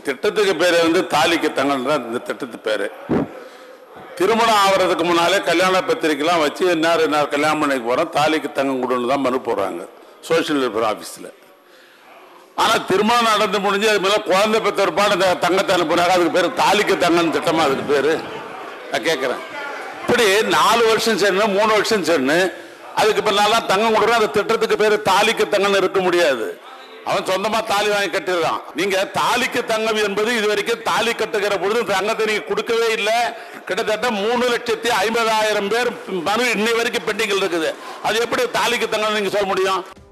திட்டத்துக்கு பேர் வந்து தாலிக்கு தங்கல் தான் இந்த திட்டத்து பேர் திருமணம் ஆகிறதுக்கு முன்னாலே கல்யாண பத்திரிக்கைலாம் வச்சு இன்னார் இன்னார் கல்யாணம் பண்ணிக்க போகிறோம் தாலிக்கு தங்கம் கொடுன்னு தான் மனு போடுறாங்க சோஷியல் வெல்ஃபேர் ஆஃபீஸில் ஆனால் திருமணம் நடந்து முடிஞ்சு அது மேலே குழந்தை பெற்ற ஒரு பாடு இந்த தங்கத்தை அனுப்புனாங்க அதுக்கு பேர் தாலிக்கு தங்கன்னு திட்டமா அதுக்கு பேர் நான் கேட்குறேன் இப்படி நாலு வருஷம் சென்று மூணு வருஷம் சென்று அதுக்கு இப்போ நல்லா தங்கம் கொடுக்குறோம் அந்த திட்டத்துக்கு பேர் தாலிக்கு தங்கம்னு இருக்க முடியாது அவன் சொந்தமா தாலி வாங்கி கட்டிடுறான் நீங்க தாலிக்கு தங்கம் என்பது இது வரைக்கும் தாலி கட்டுகிற பொழுது தங்கத்தை நீங்க கொடுக்கவே இல்லை கிட்டத்தட்ட மூணு லட்சத்தி ஐம்பதாயிரம் பேர் மனு இன்னை வரைக்கும் பெண்டிங்கில் இருக்குது அது எப்படி தாலிக்கு தங்கம் நீங்க சொல்ல முடியும்